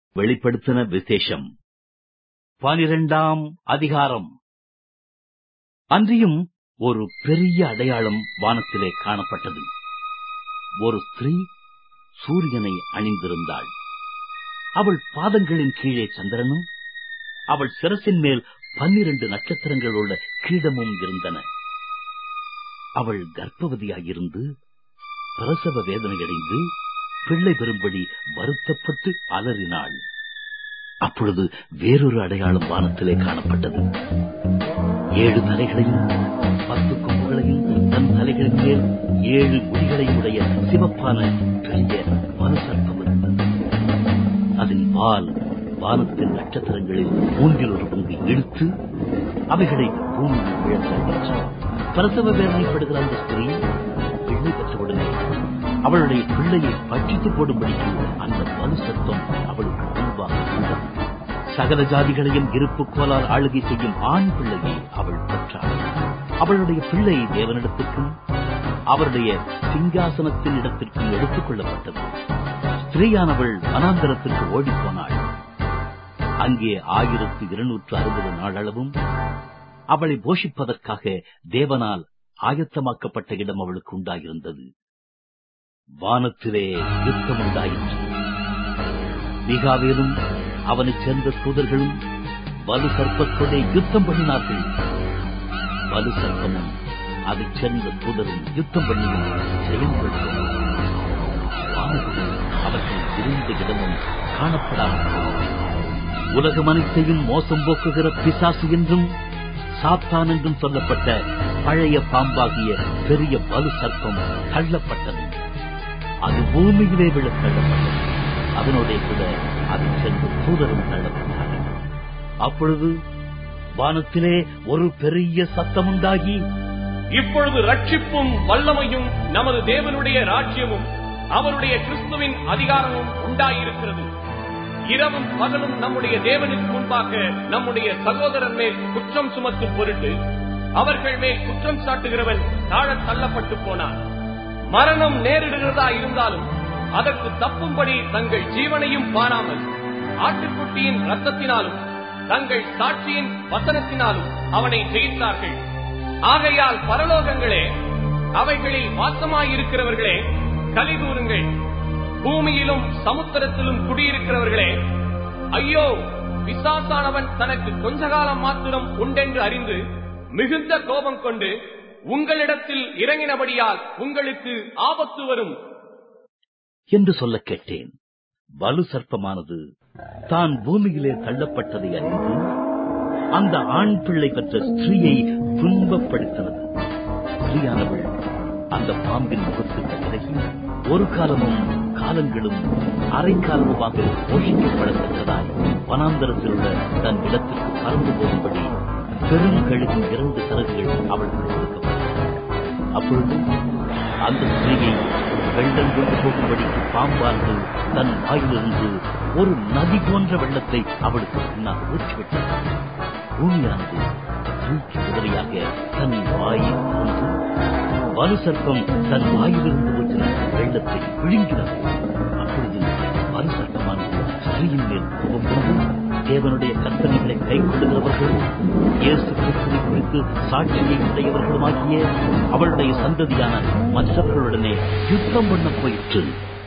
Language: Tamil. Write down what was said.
வெளிப்படுத்தின விசேஷம் பனிரெண்டாம் அதிகாரம் அன்றியும் ஒரு பெரிய அடையாளம் வானத்திலே காணப்பட்டது ஒரு ஸ்திரீ சூரியனை அணிந்திருந்தாள் அவள் பாதங்களின் கீழே சந்திரனும் அவள் சிரசின் மேல் பன்னிரண்டு நட்சத்திரங்கள் உள்ள கீடமும் இருந்தன அவள் கர்ப்பவதியாயிருந்து பிரசவ வேதனையடைந்து பிள்ளை பெறும்படி வருத்தப்பட்டு அலறினாள் அப்பொழுது வேறொரு அடையாளம் வானத்திலே காணப்பட்டது ஏழு தலைகளையும் பத்து கொம்புகளையும் தன் தலைகளின் மேல் ஏழு முடிகளையும் உடைய சிவப்பான பெரிய மனுசர்ப்பம் இருந்தது அதன் வால் வானத்தின் நட்சத்திரங்களில் மூன்றில் ஒரு பங்கு இழுத்து அவைகளை பூமியில் விழத்தள்ளிற்று பிரசவ வேதனைப்படுகிற அந்த ஸ்திரீ பிள்ளை பெற்றவுடனே அவளுடைய பிள்ளையை பட்சித்து போடும்படிக்கு அந்த மனு சத்தம் அவளுக்கு முன்பாக வந்தது. சகல ஜாதிகளையும் இருப்பு கோலால் ஆளுகை செய்யும் ஆண் பிள்ளையை அவள் பெற்றாள் அவளுடைய பிள்ளை தேவனிடத்திற்கும் அவருடைய சிங்காசனத்தின் இடத்திற்கும் எடுத்துக் கொள்ளப்பட்டது ஸ்திரீயானவள் வனாந்தரத்திற்கு ஓடிப்போனாள் அங்கே ஆயிரத்து இருநூற்று அறுபது நாளளவும் அவளை போஷிப்பதற்காக தேவனால் ஆயத்தமாக்கப்பட்ட இடம் அவளுக்கு உண்டாயிருந்தது வானத்திலே யுத்தம் உண்டாயிற்று மிகாவேலும் அவனைச் சேர்ந்த தூதர்களும் வலு சர்ப்பத்தோடே யுத்தம் பண்ணினார்கள் வலு சர்ப்பமும் அதைச் சேர்ந்த தூதரும் யுத்தம் பண்ணியும் ஜெயம் பெற்றனர் வானத்திலும் அவர்கள் இருந்த இடமும் காணப்படாமல் உலகம் அனைத்தையும் மோசம் போக்குகிற பிசாசு என்றும் சாத்தான் என்றும் சொல்லப்பட்ட பழைய பாம்பாகிய பெரிய வலு சர்ப்பம் தள்ளப்பட்டது அது பூமியிலே விழ தள்ளப்பட்டது அதனுடைய கூட அதை சென்று தூதரும் தள்ளப்பட்டார்கள் அப்பொழுது வானத்திலே ஒரு பெரிய சத்தம் உண்டாகி இப்பொழுது ரட்சிப்பும் வல்லமையும் நமது தேவனுடைய ராஜ்யமும் அவருடைய கிறிஸ்துவின் அதிகாரமும் உண்டாயிருக்கிறது இரவும் பகலும் நம்முடைய தேவனுக்கு முன்பாக நம்முடைய சகோதரர் மேல் குற்றம் சுமத்தும் பொருட்டு அவர்கள் மேல் குற்றம் சாட்டுகிறவன் தாழத் தள்ளப்பட்டு போனான் மரணம் நேரிடுகிறதா இருந்தாலும் அதற்கு தப்பும்படி தங்கள் ஜீவனையும் பாராமல் ஆட்டுக்குட்டியின் ரத்தத்தினாலும் தங்கள் சாட்சியின் வசனத்தினாலும் அவனை ஜெயித்தார்கள் ஆகையால் பரலோகங்களே அவைகளில் வாசமாயிருக்கிறவர்களே கலிகூறுங்கள் பூமியிலும் சமுத்திரத்திலும் குடியிருக்கிறவர்களே ஐயோ பிசாசானவன் தனக்கு கொஞ்ச காலம் மாத்திரம் உண்டென்று அறிந்து மிகுந்த கோபம் கொண்டு உங்களிடத்தில் இறங்கினபடியால் உங்களுக்கு ஆபத்து வரும் என்று சொல்ல கேட்டேன் வலு சர்ப்பமானது தான் பூமியிலே தள்ளப்பட்டதை அறிந்து அந்த ஆண் பிள்ளை பெற்ற ஸ்திரீயை துன்பப்படுத்தினது ஸ்திரீயானவள் அந்த பாம்பின் முகத்துக்கு விலகி ஒரு காலமும் காலங்களும் அரை காலமுமாக போஷிக்கப்படத்தக்கதாய் வனாந்தரத்தில் உள்ள தன் இடத்திற்கு பறந்து போகும்படி பெரும் கழுகின் இரண்டு சிறகுகள் அவளுக்கு கொடுக்கப்பட்டன அப்பொழுது அந்த ஸ்திரீயை வெள்ளம் கொண்டு போகும்படிக்கு பாம்பானது தன் வாயிலிருந்து ஒரு நதி போன்ற வெள்ளத்தை அவளுக்கு பின்னால் ஊற்றிவிட்டது பூமியானது தூக்கி உதவியாக தன் வாயை கொண்டு வலு சர்ப்பம் தன் வாயிலிருந்து ஊற்றின வெள்ளத்தை விழுங்கினது அப்பொழுது வலு சர்ப்பமானது ஸ்திரீயின் மேல் கோபம் கொண்டு தேவனுடைய கற்பனைகளை கைக்கொள்ளுகிறவர்களும் இயேசு கிறிஸ்துவை குறித்து சாட்சியை உடையவர்களுமாகிய அவளுடைய சந்ததியான மற்றவர்களுடனே யுத்தம் பண்ண போயிற்று